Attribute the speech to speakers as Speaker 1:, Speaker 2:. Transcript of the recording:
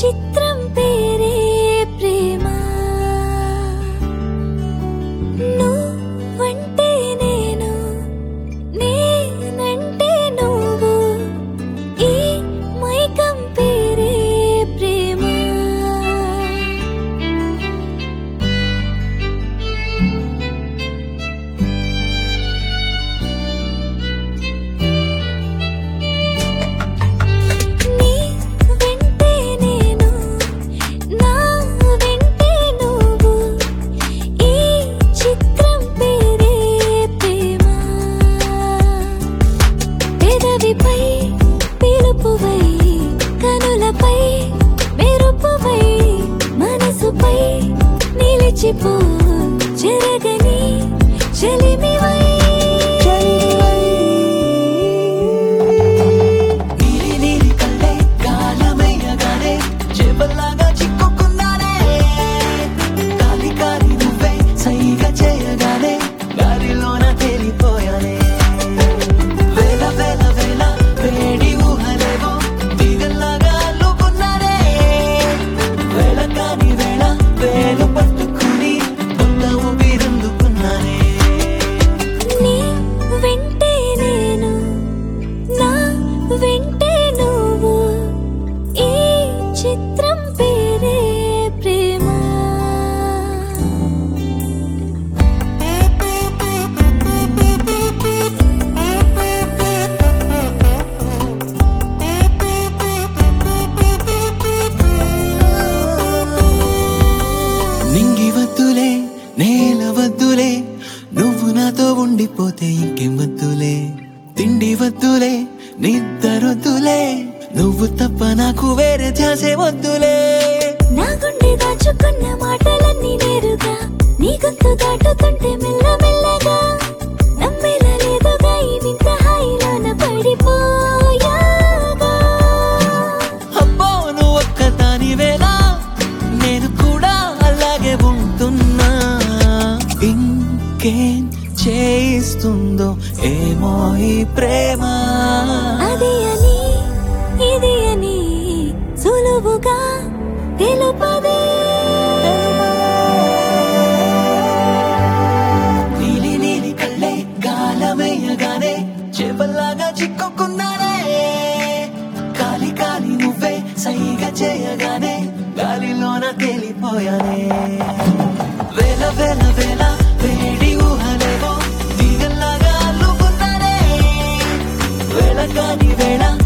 Speaker 1: చిత్రం పేరే ప్రేమ నువ్వంటే నేను నేనంటే నువ్వు ఈ మైకం పేరే ప్రేమ నీ వెంటే నేను నా వెంటే నువ్వు ఈ చిత్రం పేరే ప్రేమ పెదవిపై పిలుపువై కనులపై మెరుపువై మనసుపై నిలిచిపో చెరగని చెలిమివై
Speaker 2: నీలి నీలి కళ్ళే కాలమయ్యగానే చేపల్లాగా చిక్కుకున్నానే కాలి కాలి నువ్వే సైగ చేయగానే గాలిలోన తేలిపోయానే వేల వేల వేల వేడి ఊహలేవో తీగల్లాగా అల్లుకున్నానే వేళ కాని వేళ వేలు పట్టుకుని కొత్త ఊపిరందుకున్నానే
Speaker 1: నీ వెంటే నేను నా వెంటే నువ్వు ఈ చిత్రం పేరే ప్రేమ
Speaker 2: నింగి వద్దులే నేల వద్దులే నువ్వు నాతో ఉండిపోతే ఇంకేం వద్దులే తిండి వద్దులే నిద్దరొద్దులే నువ్వు తప్ప నాకు వేరే ధ్యాసే వద్దులే
Speaker 1: నా గుండె దాచుకున్న మాటలన్నీ నేరుగా నీ గొంతు దాటుతుంటే మెల్లమెల్లగా నమ్మేలా లేదుగా ఈ వింత హాయిలోన పడిపోయాగా
Speaker 2: అబ్బో నువ్వు ఒక్కదాని వేళ నేను కూడా అలాగే ఉంటున్నా ఇంకేం చేయిస్తుందో ఏమో ఈ ప్రేమ
Speaker 1: అది అని ఇది అని సులువుగా తెలుపదే
Speaker 2: నీలి నీలి కళ్ళే గాలమయ్యగానే చేపల్లాగా చిక్కుకున్నానే కాలి కాలి నువ్వే సైగ చేయగానే గాలిలోన తేలిపోయానే వేల వేల వేల వేడి ఊహలేవో తీగల్లాగా అల్లుకున్నానే వేళ కాని వేళ